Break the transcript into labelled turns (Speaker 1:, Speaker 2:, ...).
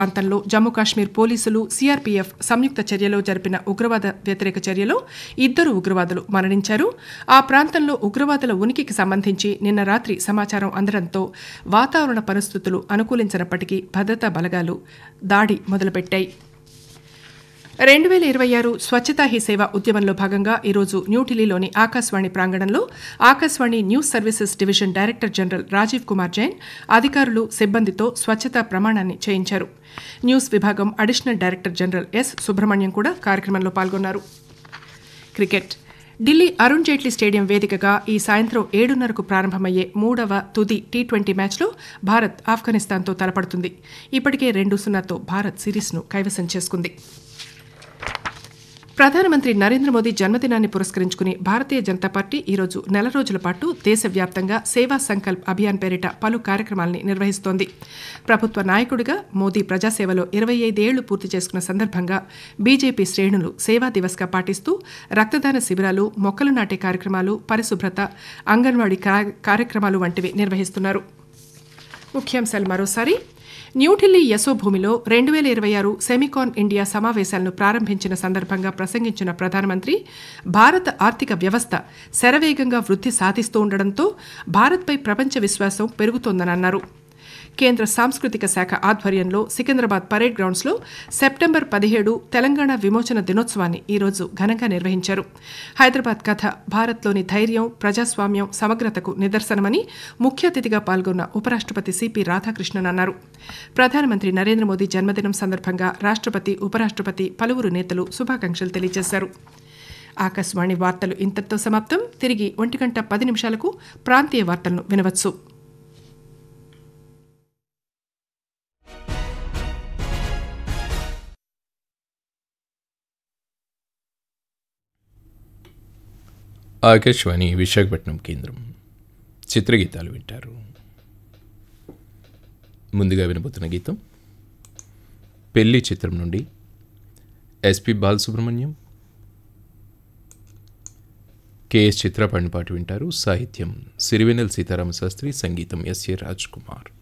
Speaker 1: ప్రాంతంలో జమ్మూ కాశ్మీర్ పోలీసులు సీఆర్పీఎఫ్ సంయుక్త చర్యలో జరిపిన ఉగ్రవాద వ్యతిరేక చర్యలో ఇద్దరు ఉగ్రవాదులు మరణించారు ఆ ప్రాంతంలో ఉగ్రవాదుల ఉనికికి సంబంధించి నిన్న రాత్రి సమాచారం అందడంతో వాతావరణ పరిస్థితులు అనుకూలించినప్పటికీ భద్రతా బలగాలు దాడి మొదలుపెట్టాయి రెండు వేల ఇరవై ఆరు స్వచ్ఛతా హీ సేవ ఉద్యమంలో భాగంగా ఈరోజు న్యూఢిల్లీలోని ఆకాశవాణి ప్రాంగణంలో Akashvani news services division director general Rajeev Kumar Jain అధికారులు సిబ్బందితో స్వచ్ఛతా ప్రమాణాన్ని చేయించారు న్యూస్ విభాగం additional director general S Subrahmanyam కూడా కార్యక్రమంలో పాల్గొన్నారు క్రికెట్ ఢిల్లీ అరుణ్ జైట్లీ స్టేడియం వేదికగా ఈ సాయంత్రం ఏడున్నరకు ప్రారంభమయ్యే మూడవ తుది టీ ట్వంటీ మ్యాచ్లో భారత్ ఆఫ్ఘనిస్తాన్తో తలపడుతుంది ఇప్పటికే రెండు సున్నాతో భారత్ సిరీస్ను కైవసం చేసుకుంది ప్రధానమంత్రి నరేంద్ర మోదీ జన్మదినాన్ని పురస్కరించుకుని భారతీయ జనతా పార్టీ ఈరోజు నెల రోజుల పాటు దేశవ్యాప్తంగా సేవా సంకల్ప్ అభియాన్ పేరిట పలు కార్యక్రమాల్ని నిర్వహిస్తోంది ప్రభుత్వ నాయకుడిగా మోదీ ప్రజాసేవలో ఇరవై ఐదేళ్లు పూర్తి చేసుకున్న సందర్భంగా బీజేపీ శ్రేణులు సేవా దివస్గా పాటిస్తూ రక్తదాన శిబిరాలు మొక్కలు నాటే కార్యక్రమాలు పరిశుభ్రత అంగన్వాడీ కార్యక్రమాలు వంటివి నిర్వహిస్తున్నారు ముఖ్యాంశాలు మరోసారి న్యూఢిల్లీ యశోభూమిలో రెండు వేల ఇరవై ఆరు సెమికాన్ ఇండియా సమావేశాలను ప్రారంభించిన సందర్భంగా ప్రసంగించిన ప్రధానమంత్రి భారత ఆర్థిక వ్యవస్థ శరవేగంగా వృద్ధి సాధిస్తూ ఉండడంతో భారత్పై ప్రపంచ విశ్వాసం పెరుగుతోందని అన్నారు కేంద్ర సాంస్కృతిక శాఖ ఆధ్వర్యంలో సికింద్రాబాద్ పరేడ్ గ్రౌండ్స్లో సెప్టెంబర్ పదిహేడు తెలంగాణ విమోచన దినోత్సవాన్ని ఈరోజు ఘనంగా నిర్వహించారు హైదరాబాద్ కథ భారత్లోని ధైర్యం ప్రజాస్వామ్యం సమగ్రతకు నిదర్శనమని ముఖ్య అతిథిగా పాల్గొన్న ఉపరాష్ట్రపతి సిపి రాధాకృష్ణన్ అన్నారు ప్రధానమంత్రి నరేంద్ర మోదీ జన్మదినం సందర్భంగా రాష్ట్రపతి ఉపరాష్ట్రపతి పలువురు నేతలు శుభాకాంక్షలు తెలియజేశారు ఆకాశవాణి వార్తలు ఇంతటితో సమాప్తం తిరిగి ఒంటి గంట పది నిమిషాలకు ప్రాంతీయ వార్తలను వినవచ్చు
Speaker 2: ఆకాశవాణి విశాఖపట్నం కేంద్రం చిత్రగీతాలు వింటారు ముందుగా వినబోతున్న గీతం పెళ్లి చిత్రం నుండి ఎస్పి బాలసుబ్రహ్మణ్యం కెఎస్ చిత్రపాణి పాట వింటారు సాహిత్యం సిరివెనెల్ సీతారామ శాస్త్రి సంగీతం ఎస్ఏ రాజ్ కుమార్